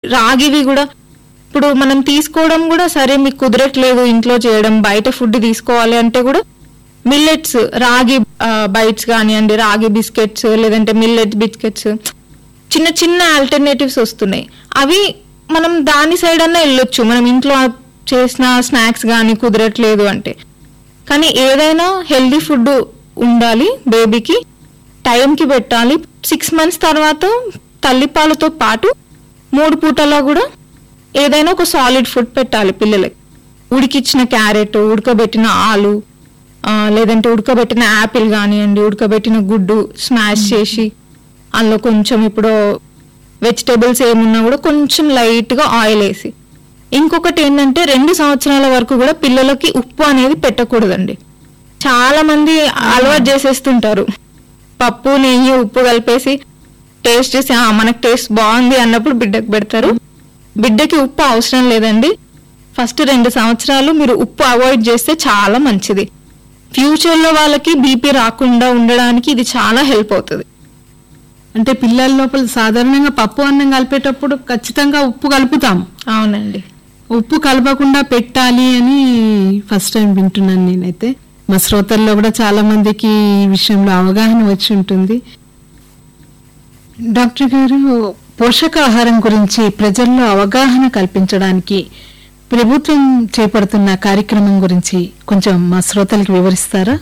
రాగివి కూడా ఇప్పుడు మనం తీసుకోవడం కూడా సరే మీకు కుదరట్లేదు ఇంట్లో చేయడం బయట ఫుడ్ తీసుకోవాలి అంటే కూడా మిల్లెట్స్ రాగి బైట్స్ కానివ్వండి రాగి బిస్కెట్స్ లేదంటే మిల్లెట్ బిస్కెట్స్ చిన్న చిన్న ఆల్టర్నేటివ్స్ వస్తున్నాయి అవి మనం దాని సైడ్ అన్నా వెళ్ళొచ్చు మనం ఇంట్లో చేసిన స్నాక్స్ కానీ కుదరట్లేదు అంటే కానీ ఏదైనా హెల్దీ ఫుడ్ ఉండాలి బేబీకి టైంకి పెట్టాలి సిక్స్ మంత్స్ తర్వాత తల్లిపాలతో పాటు మూడు పూటలా కూడా ఏదైనా ఒక సాలిడ్ ఫుడ్ పెట్టాలి పిల్లలకి ఉడికిచ్చిన క్యారెట్ ఉడకబెట్టిన ఆలు ఆ, లేదంటే ఉడకబెట్టిన యాపిల్ కానివ్వండి ఉడకబెట్టిన గుడ్డు స్మాష్ చేసి అందులో కొంచెం ఇప్పుడు వెజిటేబుల్స్ ఏమున్నా కూడా కొంచెం లైట్గా ఆయిల్ వేసి ఇంకొకటి ఏంటంటే రెండు సంవత్సరాల వరకు కూడా పిల్లలకి ఉప్పు అనేది పెట్టకూడదండి చాలా మంది అలవాటు చేసేస్తుంటారు పప్పు నెయ్యి ఉప్పు కలిపేసి టేస్ట్ చేసి "ఆ, మనకు టేస్ట్ బాగుంది అన్నప్పుడు బిడ్డకు పెడతారు బిడ్డకి ఉప్పు అవసరం లేదండి ఫస్ట్ రెండు సంవత్సరాలు మీరు ఉప్పు అవాయిడ్ చేస్తే చాలా మంచిది ఫ్యూచర్ లో వాళ్ళకి బీపీ రాకుండా ఉండడానికి ఇది చాలా హెల్ప్ అవుతుంది అంటే పిల్లల లోపల సాధారణంగా పప్పు అన్నం కలిపేటప్పుడు ఖచ్చితంగా ఉప్పు కలుపుతాం అవునండి ఉప్పు కలపకుండా పెట్టాలి అని ఫస్ట్ టైం వింటున్నాను నేనైతే మా శ్రోతల్లో కూడా చాలా మందికి ఈ విషయంలో అవగాహన వచ్చి ఉంటుంది డాక్టర్ గారు పోషకాహారం గురించి ప్రజల్లో అవగాహన కల్పించడానికి ప్రభుత్వం చేపడుతున్న కార్యక్రమం గురించి కొంచెం మా శ్రోతలకు వివరిస్తారా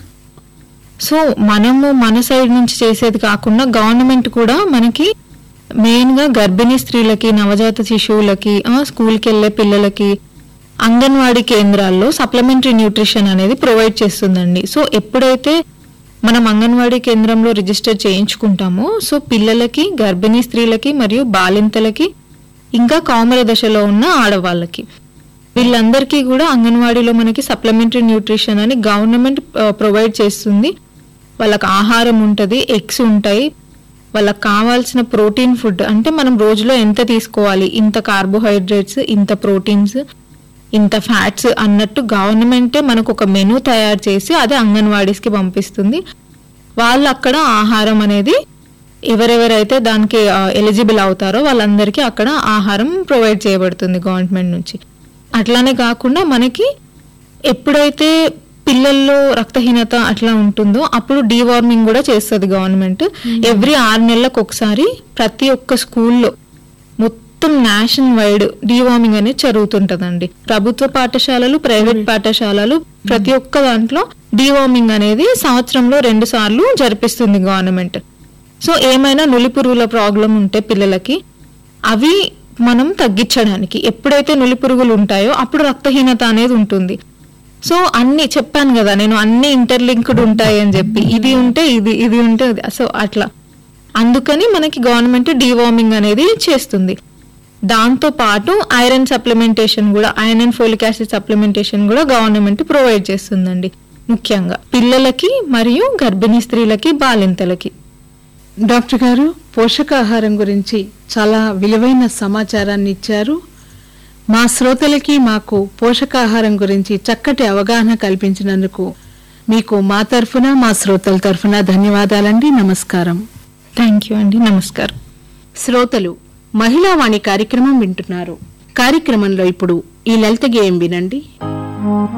సో మనము మన సైడ్ నుంచి చేసేది కాకుండా గవర్నమెంట్ కూడా మనకి మెయిన్ గా గర్భిణీ స్త్రీలకి నవజాత శిశువులకి ఆ, స్కూల్కి వెళ్ళే పిల్లలకి అంగన్వాడీ కేంద్రాల్లో సప్లిమెంటరీ న్యూట్రిషన్ అనేది ప్రొవైడ్ చేస్తుందండి సో ఎప్పుడైతే మనం అంగన్వాడీ కేంద్రంలో రిజిస్టర్ చేయించుకుంటామో సో పిల్లలకి గర్భిణీ స్త్రీలకి మరియు బాలింతలకి ఇంకా కౌమర దశలో ఉన్న ఆడవాళ్ళకి వీళ్ళందరికీ కూడా అంగన్వాడీలో మనకి సప్లిమెంటరీ న్యూట్రిషన్ అని గవర్నమెంట్ ప్రొవైడ్ చేస్తుంది వాళ్ళకి ఆహారం ఉంటుంది ఎగ్స్ ఉంటాయి వాళ్ళకి కావాల్సిన ప్రోటీన్ ఫుడ్ అంటే మనం రోజులో ఎంత తీసుకోవాలి ఇంత కార్బోహైడ్రేట్స్ ఇంత ప్రోటీన్స్ ఇంత ఫ్యాట్స్ అన్నట్టు గవర్నమెంటే మనకు ఒక మెనూ తయారు చేసి అది అంగన్వాడీస్కి పంపిస్తుంది వాళ్ళు అక్కడ ఆహారం అనేది ఎవరెవరైతే దానికి ఎలిజిబుల్ అవుతారో వాళ్ళందరికీ అక్కడ ఆహారం ప్రొవైడ్ చేయబడుతుంది గవర్నమెంట్ నుంచి అట్లానే కాకుండా మనకి ఎప్పుడైతే పిల్లల్లో రక్తహీనత అట్లా ఉంటుందో అప్పుడు డీవార్మింగ్ కూడా చేస్తుంది గవర్నమెంట్ ఎవ్రీ ఆరు నెలలకు ఒకసారి ప్రతి ఒక్క స్కూల్లో మొత్తం నేషన్ వైడ్ డీవార్మింగ్ అనేది జరుగుతుంటదండి ప్రభుత్వ పాఠశాలలు ప్రైవేట్ పాఠశాలలు ప్రతి ఒక్క దాంట్లో డీవార్మింగ్ అనేది సంవత్సరంలో రెండు సార్లు జరిపిస్తుంది గవర్నమెంట్ సో ఏమైనా నులి పురుగుల ప్రాబ్లం ఉంటే పిల్లలకి అవి మనం తగ్గించడానికి ఎప్పుడైతే నులి పురుగులు ఉంటాయో అప్పుడు రక్తహీనత అనేది ఉంటుంది సో అన్ని చెప్పాను కదా నేను అన్ని ఇంటర్లింక్డ్ ఉంటాయి అని చెప్పి ఇది ఉంటే ఇది ఇది ఉంటే అది. సో అట్లా అందుకని మనకి గవర్నమెంట్ డీవార్మింగ్ అనేది చేస్తుంది దాంతో పాటు ఐరన్ సప్లిమెంటేషన్ కూడా iron and folic acid supplementation కూడా గవర్నమెంట్ ప్రొవైడ్ చేస్తుందండి ముఖ్యంగా పిల్లలకి మరియు గర్భిణీ స్త్రీలకి బాలింతలకి డాక్టర్ గారు పోషకాహారం గురించి చాలా విలువైన సమాచారాన్ని ఇచ్చారు మా శ్రోతలకి మాకు పోషకాహారం గురించి చక్కటి అవగాహన కల్పించినందుకు మీకు మా తరఫున మా శ్రోతల తరఫున ధన్యవాదాలండి నమస్కారం థ్యాంక్ యూ అండి నమస్కారం శ్రోతలు మహిళావాణి కార్యక్రమం వింటున్నారు కార్యక్రమంలో ఇప్పుడు ఈ లలిత గేయం వినండి